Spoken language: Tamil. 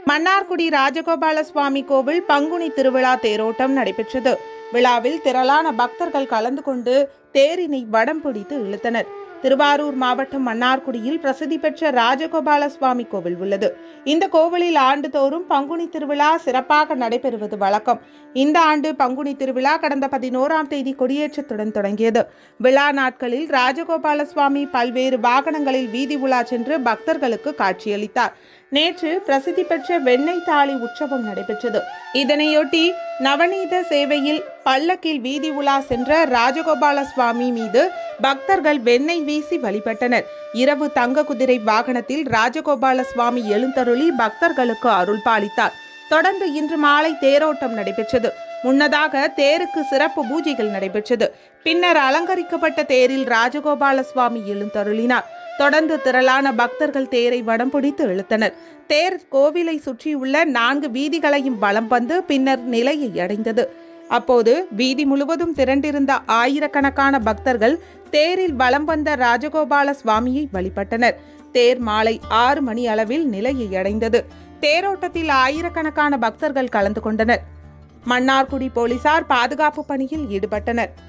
மன்னார்குடி ராஜகோபால சுவாமி கோவில் பங்குனி திருவிழா தேரோட்டம் நடைபெற்றது விழாவில் திரளான பக்தர்கள் கலந்து கொண்டு தேரினை வடம் பிடித்து இழுத்தனர் திருவாரூர் மாவட்டம் மன்னார்குடியில் பிரசித்தி பெற்ற ராஜகோபால சுவாமி கோவில் உள்ளது இந்த கோவிலில் ஆண்டுதோறும் பங்குனி திருவிழா சிறப்பாக நடைபெறுவது வழக்கம் இந்த ஆண்டு பங்குனி திருவிழா கடந்த பதினோராம் தேதி கொடியேற்றத்துடன் தொடங்கியது விழா நாட்களில் ராஜகோபால சுவாமி பல்வேறு வாகனங்களில் வீதி உலா சென்று பக்தர்களுக்கு காட்சியளித்தார் நேற்று பிரசித்தி பெற்ற வெண்ணெய் தாலி உற்சவம் நடைபெற்றது இதனையொட்டி நவநீத சேவையில் பல்லக்கில் வீதி உலா சென்ற ராஜகோபால சுவாமி மீது பக்தர்கள் வெண்ணெய் வீசி வழிபட்டனர் இரவு தங்க குதிரை வாகனத்தில் ராஜகோபால சுவாமி எழுந்தருளி பக்தர்களுக்கு அருள் பாலித்தார் தொடர்ந்து இன்று மாலை தேரோட்டம் நடைபெற்றது முன்னதாக தேருக்கு சிறப்பு பூஜைகள் நடைபெற்றது பின்னர் அலங்கரிக்கப்பட்ட தேரில் ராஜகோபால சுவாமி எழுந்தருளினார் தொடர்ந்து திரளான பக்தர்கள் தேரை வடம் பிடித்து இழுத்தனர் தேர் கோவிலை சுற்றியுள்ள நான்கு வீதிகளையும் வலம் வந்து பின்னர் நிலையை அடைந்தது அப்போது வீதி முழுவதும் திரண்டிருந்த ஆயிரக்கணக்கான பக்தர்கள் தேரில் வலம் வந்த ராஜகோபால சுவாமியை வழிபட்டனர் தேர் மாலை ஆறு மணி அளவில் நிலையை அடைந்தது தேரோட்டத்தில் ஆயிரக்கணக்கான பக்தர்கள் கலந்து கொண்டனர் மன்னார்குடி போலீசார் பாதுகாப்பு பணியில் ஈடுபட்டனர்